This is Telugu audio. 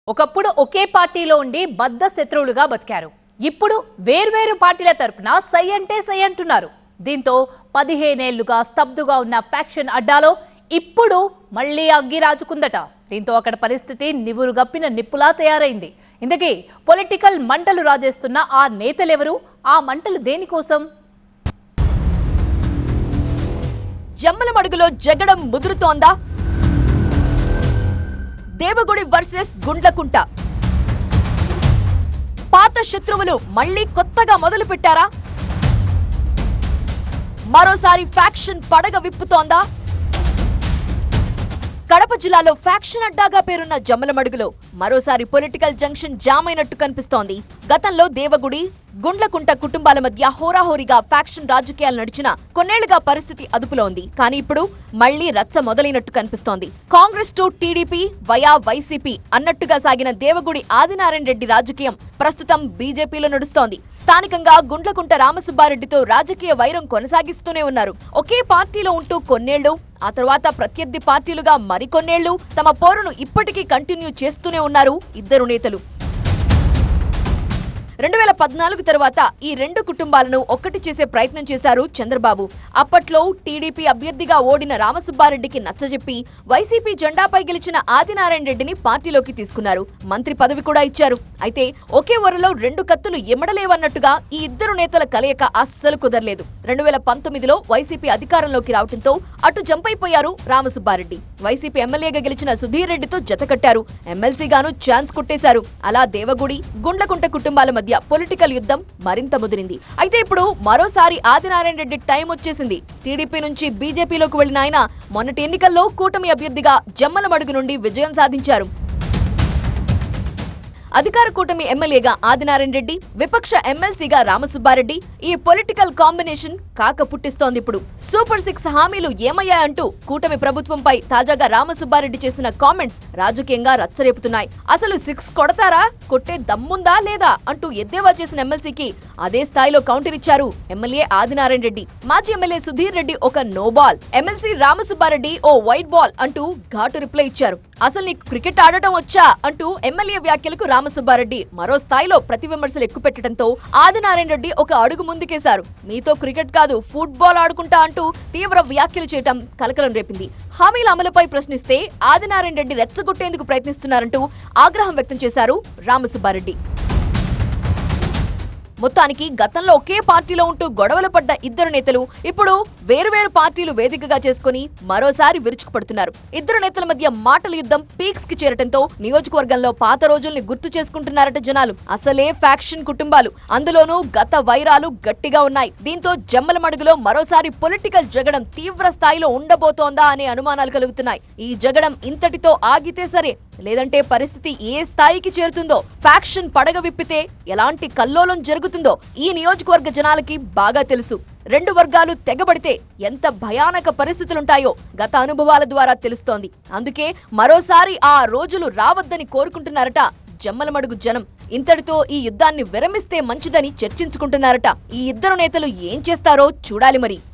ఒకప్పుడు ఒకే పార్టీలో ఉండి బద్ద శత్రువులుగా బతికారు ఇప్పుడు వేర్వేరు పార్టీల తరపున సై అంటే సై అంటున్నారు దీంతో పదిహేనేళ్లుగా స్తబ్దుగా ఉన్న ఫ్యాక్షన్ అడ్డాలో ఇప్పుడు మళ్ళీ అగ్గి రాజుకుందట దీంతో అక్కడ పరిస్థితి నివురుగప్పిన నిప్పులా తయారైంది ఇంతకీ పొలిటికల్ మంటలు రాజేస్తున్న ఆ నేతలెవరు ఆ మంటలు దేనికోసం జమ్మల మడుగులో జగడం ముదురుతోందా దేవగుడి వర్సెస్ గుండ్లకుంట పాత శత్రువులు మళ్ళీ కొత్తగా మొదలు పెట్టారా మరోసారి ఫ్యాక్షన్ పడగ విప్పుతోందా కడప జిల్లాలో ఫ్యాక్షన్ అడ్డాగా పేరున్న జమ్మలమడుగులో మరోసారి పొలిటికల్ జంక్షన్ జామ్ అయినట్టు కనిపిస్తోంది గతంలో దేవగుడి గుండ్లకుంట కుటుంబాల మధ్య హోరాహోరీగా ఫ్యాక్షన్ రాజకీయాలు నడిచిన కొన్నేళ్లుగా పరిస్థితి అదుపులో ఉంది కానీ ఇప్పుడు మళ్లీ రచ్చ మొదలైనట్టు కనిపిస్తోంది Congress to TDP via YCP అన్నట్టుగా సాగిన దేవగుడి ఆదినారాయణ రెడ్డి రాజకీయం ప్రస్తుతం బీజేపీలో నడుస్తోంది స్థానికంగా గుండ్లకుంట రామసుబ్బారెడ్డితో రాజకీయ వైరం కొనసాగిస్తూనే ఉన్నారు ఒకే పార్టీలో ఉంటూ కొన్నేళ్లు ఆ తర్వాత ప్రత్యర్థి పార్టీలుగా మరికొన్నేళ్లు తమ పోరును ఇప్పటికీ కంటిన్యూ చేస్తూనే ఉన్నారు ఇద్దరు నేతలు రెండు వేల పద్నాలుగు తర్వాత ఈ రెండు కుటుంబాలను ఒక్కటి చేసే ప్రయత్నం చేశారు చంద్రబాబు అప్పట్లో టీడీపీ అభ్యర్థిగా ఓడిన రామసుబ్బారెడ్డికి నచ్చజెప్పి వైసీపీ జెండాపై గెలిచిన ఆదినారాయణ రెడ్డిని పార్టీలోకి తీసుకున్నారు మంత్రి పదవి కూడా ఇచ్చారు అయితే ఒకే వరలో రెండు కత్తులు ఎమడలేవన్నట్టుగా ఈ ఇద్దరు నేతల కలయిక అస్సలు కుదరలేదు రెండు వేల పంతొమ్మిదిలో వైసీపీ అధికారంలోకి రావడంతో అటు జంప్ అయిపోయారు రామసుబ్బారెడ్డి వైసీపీ ఎమ్మెల్యేగా గెలిచిన సుధీర్ రెడ్డితో జతకట్టారు ఎమ్మెల్సీగాను ఛాన్స్ కొట్టేశారు అలా దేవగుడి గుండ్లకుంట కుటుంబాల మధ్య పొలిటికల్ యుద్ధం మరింత ముదిరింది అయితే ఇప్పుడు మరోసారి ఆదినారాయణ రెడ్డి టైం వచ్చేసింది టీడీపీ నుంచి బీజేపీలోకి వెళ్లిన ఆయన మొన్నటి ఎన్నికల్లో కూటమి అభ్యర్థిగా జమ్మల మడుగు నుండి విజయం సాధించారు అధికార కూటమి ఎమ్మెల్యేగా ఆదినారాయణ రెడ్డి విపక్ష ఎమ్మెల్సీగా రామసుబ్బారెడ్డి ఈ పొలిటికల్ కాంబినేషన్ కాక పుట్టిస్తోంది ఇప్పుడు సూపర్ సిక్స్ హామీలు ఏమయ్యాయంటూ కూటమి ప్రభుత్వంపై తాజాగా రామసుబ్బారెడ్డి చేసిన కామెంట్స్ రాజకీయంగా రచ్చరేపుతున్నాయి అసలు సిక్స్ కొడతారా కొట్టే దమ్ముందా లేదా అంటూ ఎద్దేవా చేసిన ఎమ్మెల్సీకి అదే స్థాయిలో కౌంటర్ ఇచ్చారు ఎమ్మెల్యే ఆదినారాయణ రెడ్డి మాజీ ఎమ్మెల్యే సుధీర్ రెడ్డి ఒక నో బాల్ ఎమ్మెల్సీ రామసుబ్బారెడ్డి ఓ వైట్ బాల్ అంటూ ఘాటు రిప్లై ఇచ్చారు అసలు నీకు క్రికెట్ ఆడటం వచ్చా అంటూ ఎమ్మెల్యే వ్యాఖ్యలకు రామసుబ్బారెడ్డి మరో స్థాయిలో ప్రతి విమర్శలు ఎక్కుపెట్టడంతో ఆదినారాయణ రెడ్డి ఒక అడుగు ముందుకేశారు మీతో క్రికెట్ కాదు ఫుట్బాల్ ఆడుకుంటా అంటూ తీవ్ర వ్యాఖ్యలు చేయటం కలకలం రేపింది హామీల అమలుపై ప్రశ్నిస్తే ఆదినారాయణ రెడ్డి రెచ్చగొట్టేందుకు ప్రయత్నిస్తున్నారంటూ ఆగ్రహం వ్యక్తం చేశారు రామసుబ్బారెడ్డి మొత్తానికి గతంలో ఒకే పార్టీలో ఉంటూ గొడవలు పడ్డ ఇద్దరు నేతలు ఇప్పుడు వేరువేరు పార్టీలు వేదికగా చేసుకుని మరోసారి విరుచుకుపడుతున్నారు ఇద్దరు నేతల మధ్య మాటల యుద్ధం పీక్స్ కి చేరటంతో నియోజకవర్గంలో పాత రోజుల్ని గుర్తు చేసుకుంటున్నారట జనాలు అసలే ఫ్యాక్షన్ కుటుంబాలు అందులోనూ గత వైరాలు గట్టిగా ఉన్నాయి దీంతో జమ్మల మడుగులో మరోసారి పొలిటికల్ జగడం తీవ్ర స్థాయిలో ఉండబోతోందా అనే అనుమానాలు కలుగుతున్నాయి ఈ జగడం ఇంతటితో ఆగితే సరే లేదంటే పరిస్థితి ఏ స్థాయికి చేరుతుందో ఫ్యాక్షన్ పడగ విప్పితే ఎలాంటి కల్లోలం జరుగుతుందో ఈ నియోజకవర్గ జనాలకి బాగా తెలుసు రెండు వర్గాలు తెగబడితే ఎంత భయానక పరిస్థితులుంటాయో గత అనుభవాల ద్వారా తెలుస్తోంది అందుకే మరోసారి ఆ రోజులు రావద్దని కోరుకుంటున్నారట జమ్మలమడుగు జనం ఇంతటితో ఈ యుద్ధాన్ని విరమిస్తే మంచిదని చర్చించుకుంటున్నారట ఈ ఇద్దరు నేతలు ఏం చేస్తారో చూడాలి మరి